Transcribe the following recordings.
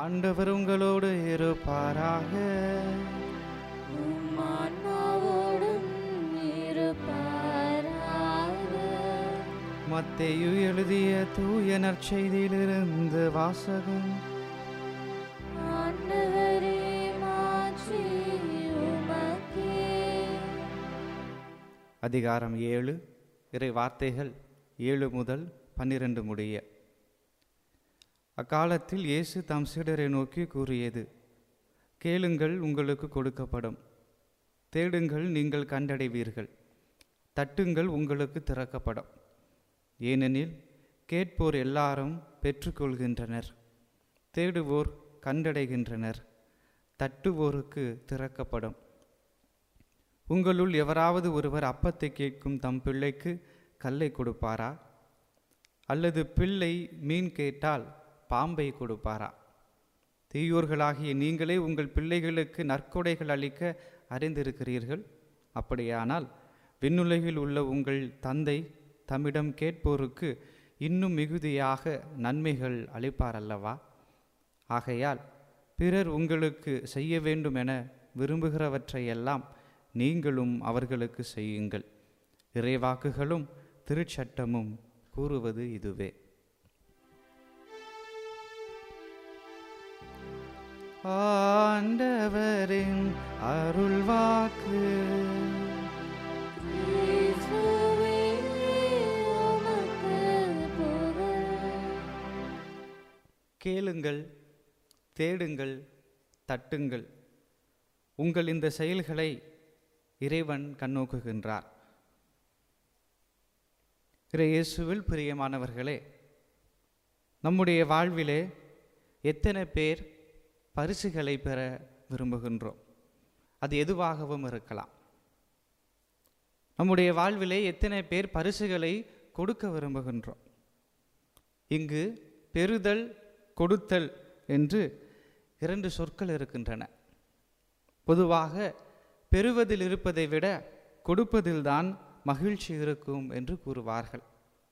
ஆண்டவர் உங்களோடு இருப்பாராக உம் ஆன்மாவோடும் இருப்பாராக மத்தேயு எழுதிய தூய நற்செய்தியிலிருந்து வாசகம் ஆண்டவரே மாற்றி உமக்கே அதிகாரம் ஏழு இறை வார்த்தைகள் ஏழு முதல் பன்னிரண்டு முடிய அக்காலத்தில் இயேசு தம் சீடரை நோக்கி கூறியது கேளுங்கள் உங்களுக்கு கொடுக்கப்படும் தேடுங்கள் நீங்கள் கண்டடைவீர்கள் தட்டுங்கள் உங்களுக்கு திறக்கப்படும் ஏனெனில் கேட்போர் எல்லாரும் பெற்றுக்கொள்கின்றனர் தேடுவோர் கண்டடைகின்றனர் தட்டுவோருக்கு திறக்கப்படும் உங்களுள் எவராவது ஒருவர் அப்பத்தை கேட்கும் தம் பிள்ளைக்கு கல்லை கொடுப்பாரா அல்லது பிள்ளை மீன் கேட்டால் பாம்பை கொடுப்பாரா தீயோர்களாகிய நீங்களே உங்கள் பிள்ளைகளுக்கு நற்கொடைகள் அளிக்க அறிந்திருக்கிறீர்கள் அப்படியானால் விண்ணுலகில் உள்ள உங்கள் தந்தை தம்மிடம் கேட்போருக்கு இன்னும் மிகுதியாக நன்மைகள் அளிப்பார் அல்லவா ஆகையால் பிறர் உங்களுக்கு செய்ய வேண்டும் என விரும்புகிறவற்றையெல்லாம் நீங்களும் அவர்களுக்கு செய்யுங்கள் இறைவாக்குகளும் திருச்சட்டமும் கூறுவது இதுவே ஆண்டவரின் அருள்வாக்கு இயேசுவே உமக்கு புகழ் கேளுங்கள் தேடுங்கள் தட்டுங்கள் உங்கள் இந்த செயல்களை இறைவன் கண்ணோக்குகின்றார் இறை இயேசுவில் பிரியமானவர்களே நம்முடைய வாழ்விலே எத்தனை பேர் பரிசுகளை பெற விரும்புகின்றோம் அது எதுவாகவும் இருக்கலாம் நம்முடைய வாழ்விலே எத்தனை பேர் பரிசுகளை கொடுக்க விரும்புகின்றோம் இங்கு பெறுதல் கொடுத்தல் என்று இரண்டு சொற்கள் இருக்கின்றன பொதுவாக பெறுவதில் இருப்பதை விட கொடுப்பதில்தான் மகிழ்ச்சி இருக்கும் என்று கூறுவார்கள்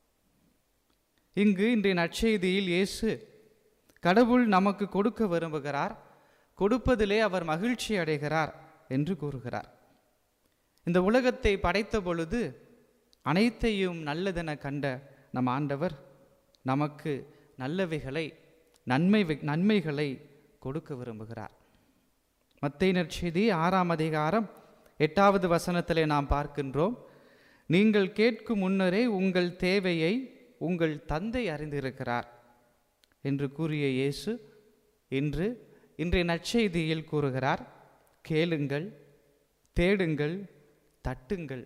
இங்கு இன்றைய நற்செய்தியில் இயேசு கடவுள் நமக்கு கொடுக்க விரும்புகிறார் கொடுப்பதிலே அவர் மகிழ்ச்சி அடைகிறார் என்று கூறுகிறார் இந்த உலகத்தை படைத்த பொழுது அனைத்தையும் நல்லதென கண்ட நம் ஆண்டவர் நமக்கு நல்லவைகளை நன்மை நன்மைகளை கொடுக்க விரும்புகிறார் மத்தை நற்செய்தி ஆறாம் அதிகாரம் எட்டாவது வசனத்திலே நாம் பார்க்கின்றோம் நீங்கள் கேட்கும் முன்னரே உங்கள் தேவையை உங்கள் தந்தை அறிந்திருக்கிறார் என்று கூறிய இயேசு இன்று இன்றைய நற்செய்தியில் கூறுகிறார் கேளுங்கள் தேடுங்கள் தட்டுங்கள்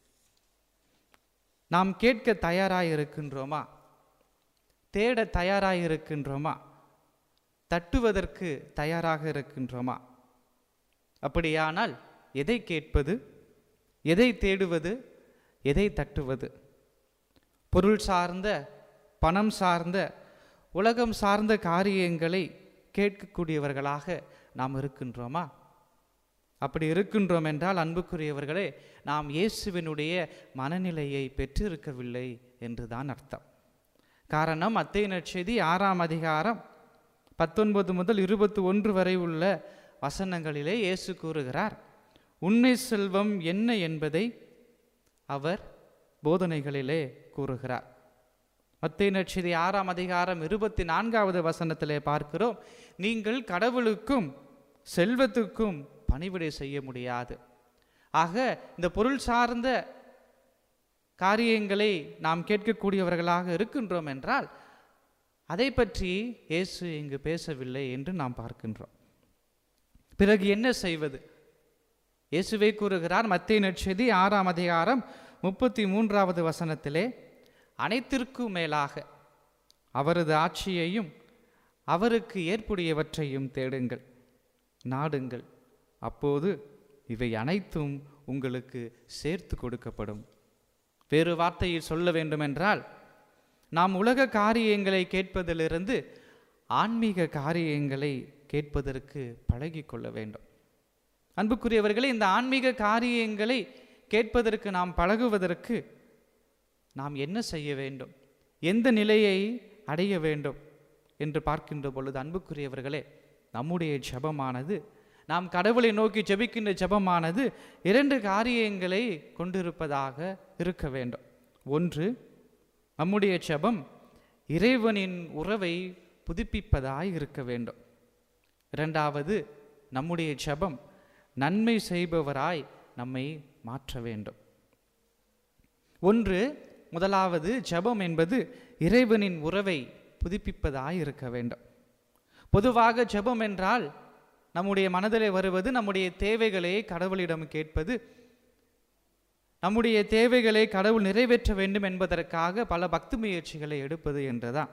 நாம் கேட்க தயாராக இருக்கின்றோமா தேட தயாராக இருக்கின்றோமா தட்டுவதற்கு தயாராக இருக்கின்றோமா அப்படியானால் எதை கேட்பது எதை தேடுவது எதை தட்டுவது பொருள் சார்ந்த பணம் சார்ந்த உலகம் சார்ந்த காரியங்களை கேட்கக்கூடியவர்களாக நாம் இருக்கின்றோமா அப்படி இருக்கின்றோம் என்றால் அன்புக்குரியவர்களே நாம் இயேசுவினுடைய மனநிலையை பெற்றிருக்கவில்லை என்றுதான் அர்த்தம் காரணம் அத்தை நற்செய்தி ஆறாம் அதிகாரம் பத்தொன்பது முதல் இருபத்தி ஒன்று வரை உள்ள வசனங்களிலே இயேசு கூறுகிறார் உண்மை செல்வம் என்ன என்பதை அவர் போதனைகளிலே கூறுகிறார் மத்திய நட்சதி ஆறாம் அதிகாரம் இருபத்தி நான்காவது வசனத்திலே பார்க்கிறோம் நீங்கள் கடவுளுக்கும் செல்வத்துக்கும் பணிவிடை செய்ய முடியாது ஆக இந்த பொருள் சார்ந்த காரியங்களை நாம் கேட்கக்கூடியவர்களாக இருக்கின்றோம் என்றால் அதை பற்றி இயேசு இங்கு பேசவில்லை என்று நாம் பார்க்கின்றோம் பிறகு என்ன செய்வது இயேசுவை கூறுகிறார் மத்திய நட்சதி ஆறாம் அதிகாரம் முப்பத்தி மூன்றாவது வசனத்திலே அனைத்திற்கும் மேலாக அவரது ஆட்சியையும் அவருக்கு ஏற்புடையவற்றையும் தேடுங்கள் நாடுங்கள் அப்போது இவை அனைத்தும் உங்களுக்கு சேர்த்து கொடுக்கப்படும் வேறு வார்த்தையில் சொல்ல வேண்டுமென்றால் நாம் உலக காரியங்களை கேட்பதிலிருந்து ஆன்மீக காரியங்களை கேட்பதற்கு பழகிக் கொள்ள வேண்டும் அன்புக்குரியவர்களே இந்த ஆன்மீக காரியங்களை கேட்பதற்கு நாம் பழகுவதற்கு நாம் என்ன செய்ய வேண்டும் எந்த நிலையை அடைய வேண்டும் என்று பார்க்கின்ற பொழுது அன்புக்குரியவர்களே நம்முடைய ஜெபமானது நாம் கடவுளை நோக்கி ஜெபிக்கின்ற ஜெபமானது இரண்டு காரியங்களை கொண்டிருப்பதாக இருக்க வேண்டும் ஒன்று நம்முடைய ஜெபம் இறைவனின் உறவை புதுப்பிப்பதாய் இருக்க வேண்டும் இரண்டாவது நம்முடைய ஜெபம் நன்மை செய்பவராய் நம்மை மாற்ற வேண்டும் ஒன்று முதலாவது ஜெபம் என்பது இறைவனின் உறவை புதுப்பிப்பதாய் இருக்க வேண்டும் பொதுவாக ஜெபம் என்றால் நம்முடைய மனதிலே வருவது நம்முடைய தேவைகளை கடவுளிடம் கேட்பது நம்முடைய தேவைகளை கடவுள் நிறைவேற்ற வேண்டும் என்பதற்காக பல பக்தி முயற்சிகளை எடுப்பது என்றுதான்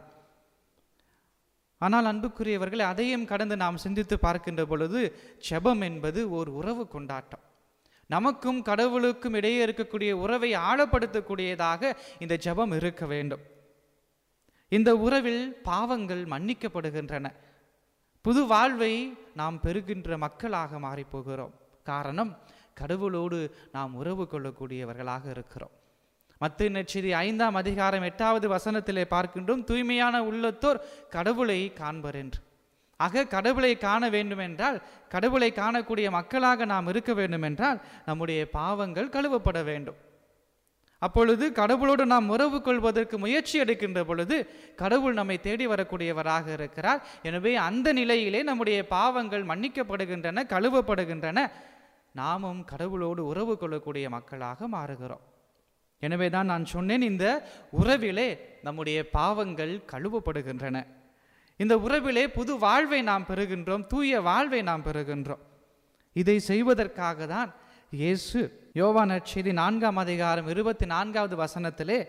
ஆனால் அன்புக்குரியவர்கள் அதையும் கடந்து நாம் சிந்தித்து பார்க்கின்ற பொழுது ஜெபம் என்பது ஒரு உறவு கொண்டாட்டம் நமக்கும் கடவுளுக்கும் இடையே இருக்கக்கூடிய உறவை ஆழப்படுத்தக்கூடியதாக இந்த ஜெபம் இருக்க வேண்டும் இந்த உறவில் பாவங்கள் மன்னிக்கப்படுகின்றன புது வாழ்வை நாம் பெறுகின்ற மக்களாக மாறிப் போகிறோம் காரணம் கடவுளோடு நாம் உறவு கொள்ளக்கூடியவர்களாக இருக்கிறோம் மத்திய நெச்செய்தி ஐந்தாம் அதிகாரம் எட்டாவது வசனத்திலே பார்க்கின்றோம் தூய்மையான உள்ளத்தோர் கடவுளை காண்பர் என்று ஆக கடவுளை காண வேண்டுமென்றால் கடவுளை காணக்கூடிய மக்களாக நாம் இருக்க வேண்டுமென்றால் நம்முடைய பாவங்கள் கழுவப்பட வேண்டும் அப்பொழுது கடவுளோடு நாம் உறவு கொள்வதற்கு முயற்சி எடுக்கின்ற பொழுது கடவுள் நம்மை தேடி வரக்கூடியவராக இருக்கிறார் எனவே அந்த நிலையிலே நம்முடைய பாவங்கள் மன்னிக்கப்படுகின்றன கழுவப்படுகின்றன நாமும் கடவுளோடு உறவு கொள்ளக்கூடிய மக்களாக மாறுகிறோம் எனவே தான் நான் சொன்னேன் இந்த உறவிலே நம்முடைய பாவங்கள் கழுவப்படுகின்றன இந்த உறவிலே புது வாழ்வை நாம் பெறுகின்றோம் தூய வாழ்வை நாம் பெறுகின்றோம் இதை செய்வதற்காக தான் இயேசு யோவான் நற்செய்தி நான்காம் அதிகாரம் இருபத்தி நான்காவது வசனத்திலே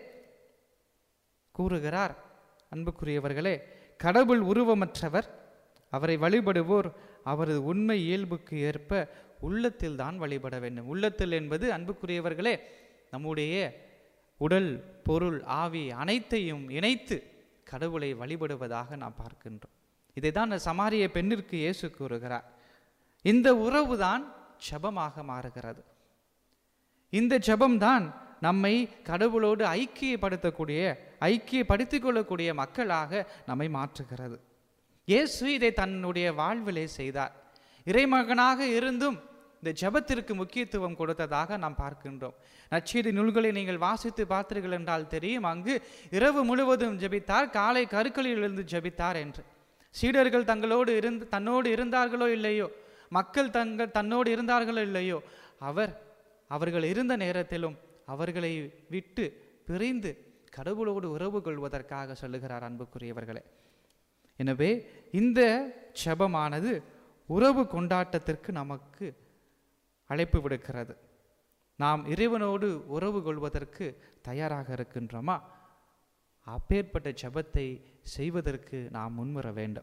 கூறுகிறார் அன்புக்குரியவர்களே கடவுள் உருவமற்றவர் அவரை வழிபடுவோர் அவரது உண்மை இயல்புக்கு ஏற்ப உள்ளத்தில் தான் வழிபட வேண்டும் உள்ளத்தில் என்பது அன்புக்குரியவர்களே நம்முடைய உடல் பொருள் ஆவி அனைத்தையும் இணைத்து கடவுளை வழிபடுவதாக நாம் பார்க்கின்றோம் இதை தான் அந்த சமாரிய பெண்ணிற்கு இயேசு கூறுகிறார் இந்த உறவுதான் ஜெபமாக மாறுகிறது இந்த ஜெபம்தான் நம்மை கடவுளோடு ஐக்கியப்படுத்தக்கூடிய ஐக்கியப்படுத்திக் கொள்ளக்கூடிய மக்களாக நம்மை மாற்றுகிறது இயேசு இதை தன்னுடைய வாழ்விலே செய்தார் இறைமகனாக இருந்தும் இந்த ஜெபத்திற்கு முக்கியத்துவம் கொடுத்ததாக நாம் பார்க்கின்றோம் நற்செய்தி நூல்களை நீங்கள் வாசித்து பார்த்தீர்கள் என்றால் தெரியும் அங்கு இரவு முழுவதும் ஜெபித்தார் காலை கருக்களிலிருந்து ஜெபித்தார் என்று சீடர்கள் தங்களோடு இருந்து தன்னோடு இருந்தார்களோ இல்லையோ மக்கள் தங்கள் தன்னோடு இருந்தார்களோ இல்லையோ அவர் அவர்கள் இருந்த நேரத்திலும் அவர்களை விட்டு பிரிந்து கடவுளோடு உறவு கொள்வதற்காக சொல்லுகிறார் அன்புக்குரியவர்களே எனவே இந்த ஜெபமானது உறவு கொண்டாட்டத்திற்கு நமக்கு அழைப்பு விடுக்கிறது நாம் இறைவனோடு உறவு கொள்வதற்கு தயாராக இருக்கின்றோமா அப்பேற்பட்ட ஜெபத்தை செய்வதற்கு நாம் முன்வர வேண்டும்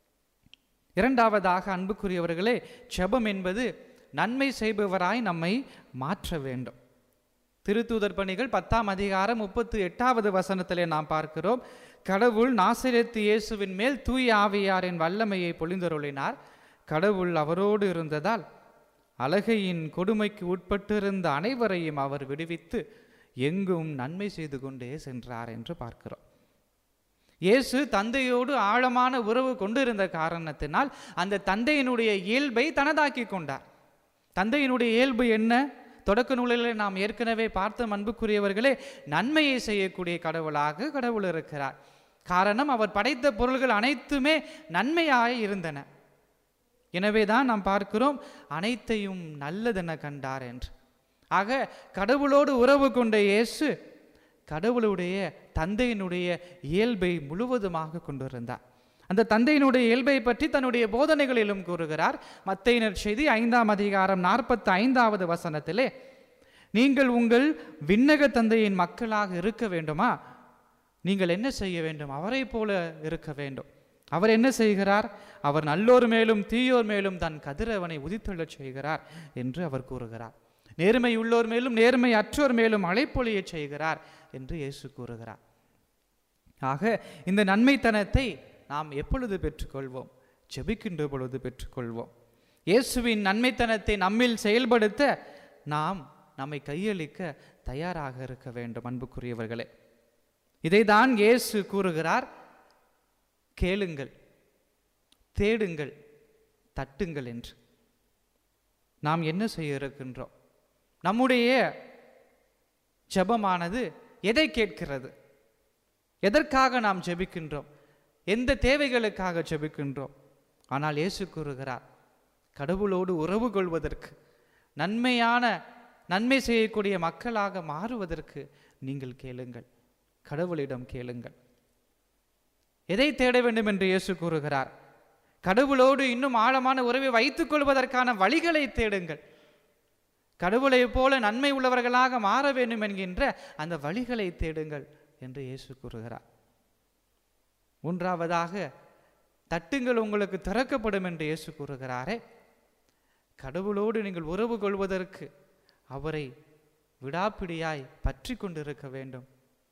இரண்டாவதாக அன்புக்குரியவர்களே ஜெபம் என்பது நன்மை செய்பவராய் நம்மை மாற்ற வேண்டும் திருத்தூதர் பணிகள் பத்தாம் அதிகாரம் முப்பத்து எட்டாவது வசனத்திலே நாம் பார்க்கிறோம் கடவுள் நாசிரியத்து இயேசுவின் மேல் தூய ஆவியாரின் வல்லமையை பொழிந்தருளினார் கடவுள் அவரோடு இருந்ததால் அழகையின் கொடுமைக்கு உட்பட்டிருந்த அனைவரையும் அவர் விடுவித்து எங்கும் நன்மை செய்து கொண்டே சென்றார் என்று பார்க்கிறோம் இயேசு தந்தையோடு ஆழமான உறவு கொண்டிருந்த காரணத்தினால் அந்த தந்தையினுடைய இயல்பை தனதாக்கி கொண்டார் தந்தையினுடைய இயல்பு என்ன தொடக்க நூலில் நாம் ஏற்கனவே பார்த்த அன்புக்குரியவர்களே நன்மையை செய்யக்கூடிய கடவுளாக கடவுள் இருக்கிறார் காரணம் அவர் படைத்த பொருள்கள் அனைத்துமே நன்மையாய் இருந்தன எனவே தான் நாம் பார்க்கிறோம் அனைத்தையும் நல்லதென கண்டார் என்று ஆக கடவுளோடு உறவு கொண்ட இயேசு கடவுளுடைய தந்தையினுடைய இயல்பை முழுவதுமாக கொண்டிருந்தார் அந்த தந்தையினுடைய இயல்பை பற்றி தன்னுடைய போதனைகளிலும் கூறுகிறார் மத்தையினர் செய்தி ஐந்தாம் அதிகாரம் நாற்பத்தி ஐந்தாவது வசனத்திலே நீங்கள் உங்கள் விண்ணக தந்தையின் மக்களாக இருக்க வேண்டுமா நீங்கள் என்ன செய்ய வேண்டும் அவரை போல இருக்க வேண்டும் அவர் என்ன செய்கிறார் அவர் நல்லோர் மேலும் தீயோர் மேலும் தன் கதிரவனை உதித்தெழச் செய்கிறார் என்று அவர் கூறுகிறார் நேர்மை உள்ளோர் மேலும் நேர்மை அற்றோர் மேலும் அழைப்பொழியச் செய்கிறார் என்று இயேசு கூறுகிறார் ஆக இந்த நன்மைத்தனத்தை நாம் எப்பொழுது பெற்றுக்கொள்வோம் ஜெபிக்கின்ற பொழுது பெற்றுக்கொள்வோம் இயேசுவின் நன்மைத்தனத்தை நம்மில் செயல்படுத்த நாம் நம்மை கையளிக்க தயாராக இருக்க வேண்டும் அன்புக்குரியவர்களே இதைதான் இயேசு கூறுகிறார் கேளுங்கள் தேடுங்கள் தட்டுங்கள் என்று நாம் என்ன செய்ய இருக்கின்றோம் நம்முடைய ஜெபமானது எதை கேட்கிறது எதற்காக நாம் ஜெபிக்கின்றோம் எந்த தேவைகளுக்காக ஜெபிக்கின்றோம் ஆனால் இயேசு கூறுகிறார் கடவுளோடு உறவு கொள்வதற்கு நன்மையான நன்மை செய்யக்கூடிய மக்களாக மாறுவதற்கு நீங்கள் கேளுங்கள் கடவுளிடம் கேளுங்கள் எதை தேட வேண்டும் என்று இயேசு கூறுகிறார் கடவுளோடு இன்னும் ஆழமான உறவை வைத்துக் கொள்வதற்கான வழிகளை தேடுங்கள் கடவுளைப் போல நன்மை உள்ளவர்களாக மாற வேண்டும் என்கின்ற அந்த வழிகளை தேடுங்கள் என்று இயேசு கூறுகிறார் மூன்றாவதாக தட்டுங்கள் உங்களுக்கு திறக்கப்படும் என்று இயேசு கூறுகிறாரே கடவுளோடு நீங்கள் உறவு கொள்வதற்கு அவரை விடாப்பிடியாய் பற்றி கொண்டிருக்க வேண்டும்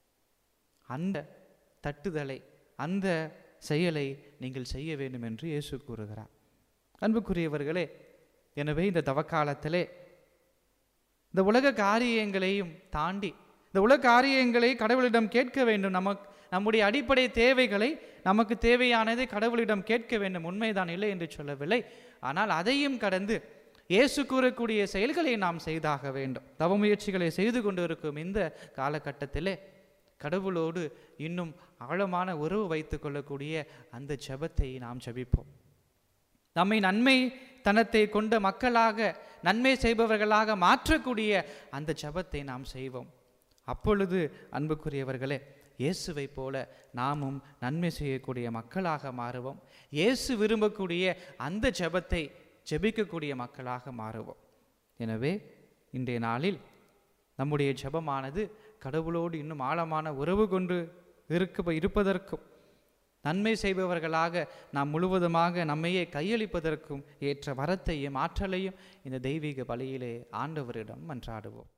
அந்த தட்டுதலை அந்த செயலை நீங்கள் செய்ய வேண்டும் என்று இயேசு கூறுகிறார் அன்புக்குரியவர்களே எனவே இந்த தவக்காலத்திலே இந்த உலக காரியங்களையும் தாண்டி இந்த உலக காரியங்களை கடவுளிடம் கேட்க வேண்டும் நமக்கு நம்முடைய அடிப்படை தேவைகளை நமக்கு தேவையானதை கடவுளிடம் கேட்க வேண்டும் உண்மைதான் இல்லை என்று சொல்லவில்லை ஆனால் அதையும் கடந்து இயேசு கூறக்கூடிய செயல்களை நாம் செய்தாக வேண்டும் தவ முயற்சிகளை செய்து கொண்டிருக்கும் இந்த காலகட்டத்திலே கடவுளோடு இன்னும் ஆழமான உறவு வைத்துக் கொள்ளக்கூடிய அந்த ஜெபத்தை நாம் ஜெபிப்போம் நம்மை நன்மை தனத்தை கொண்ட மக்களாக நன்மை செய்பவர்களாக மாற்றக்கூடிய அந்த ஜெபத்தை நாம் செய்வோம் அப்பொழுது அன்புக்குரியவர்களே இயேசுவை போல நாமும் நன்மை செய்யக்கூடிய மக்களாக மாறுவோம் இயேசு விரும்பக்கூடிய அந்த ஜெபத்தை ஜெபிக்கக்கூடிய மக்களாக மாறுவோம் எனவே இன்றைய நாளில் நம்முடைய ஜெபமானது கடவுளோடு இன்னும் ஆழமான உறவு கொண்டு இருக்க இருப்பதற்கும் நன்மை செய்பவர்களாக நாம் முழுவதுமாக நம்மையே கையளிப்பதற்கும் ஏற்ற வரத்தையும் ஆற்றலையும் இந்த தெய்வீக பலியிலே ஆண்டவரிடம் மன்றாடுவோம்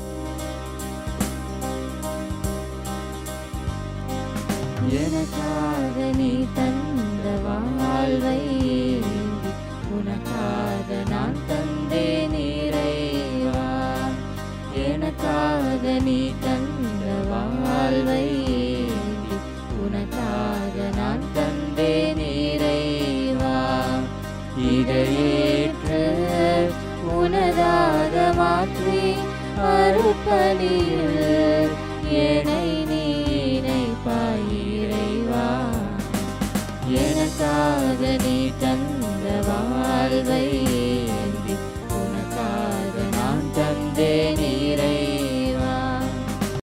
எனக்காக நீ தந்த வாழ்வை ஏந்தி, உனக்காக நான் தந்தேன் இறைவா எனக்காக நீ தந்த வாழ்வை ஏந்தி, உனக்காக நான் தந்தேன் இறைவா இதையேற்று உனதாக மாற்றி அருப்பணியில்